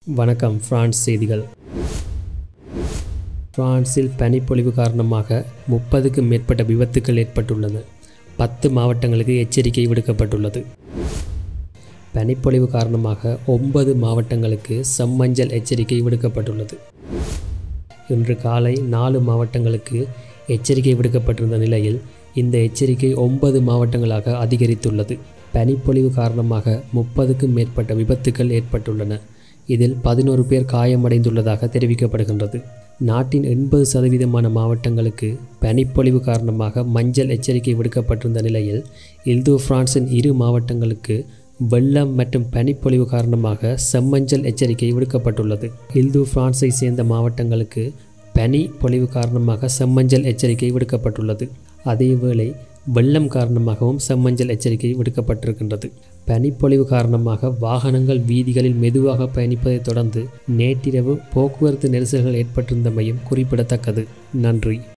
வணக்கம் பிரான்ஸ் செய்திகள் பிரான்சில் பனிப்பொழிவு காரணமாக முப்பதுக்கும் மேற்பட்ட விபத்துக்கள் ஏற்பட்டுள்ளன பத்து மாவட்டங்களுக்கு எச்சரிக்கை விடுக்கப்பட்டுள்ளது பனிப்பொழிவு காரணமாக ஒன்பது மாவட்டங்களுக்கு செம்மஞ்சள் எச்சரிக்கை விடுக்கப்பட்டுள்ளது இன்று காலை நாலு மாவட்டங்களுக்கு எச்சரிக்கை விடுக்கப்பட்டிருந்த நிலையில் இந்த எச்சரிக்கை ஒன்பது மாவட்டங்களாக அதிகரித்துள்ளது பனிப்பொழிவு காரணமாக முப்பதுக்கும் மேற்பட்ட விபத்துக்கள் ஏற்பட்டுள்ளன இதில் பதினோரு பேர் காயமடைந்துள்ளதாக தெரிவிக்கப்படுகின்றது நாட்டின் எண்பது சதவீதமான மாவட்டங்களுக்கு பனிப்பொழிவு காரணமாக மஞ்சள் எச்சரிக்கை விடுக்கப்பட்டிருந்த நிலையில் இல்து பிரான்சின் இரு மாவட்டங்களுக்கு வெள்ளம் மற்றும் பனிப்பொழிவு காரணமாக செம்மஞ்சள் எச்சரிக்கை விடுக்கப்பட்டுள்ளது இல்து பிரான்ஸை சேர்ந்த மாவட்டங்களுக்கு பனி பொழிவு காரணமாக செம்மஞ்சள் எச்சரிக்கை விடுக்கப்பட்டுள்ளது அதேவேளை வெள்ளம் காரணமாகவும் செம்மஞ்சள் எச்சரிக்கை விடுக்கப்பட்டிருக்கின்றது பனிப்பொழிவு காரணமாக வாகனங்கள் வீதிகளில் மெதுவாக பயணிப்பதைத் தொடர்ந்து நேற்றிரவு போக்குவரத்து நெரிசல்கள் ஏற்பட்டிருந்தமையும் குறிப்பிடத்தக்கது நன்றி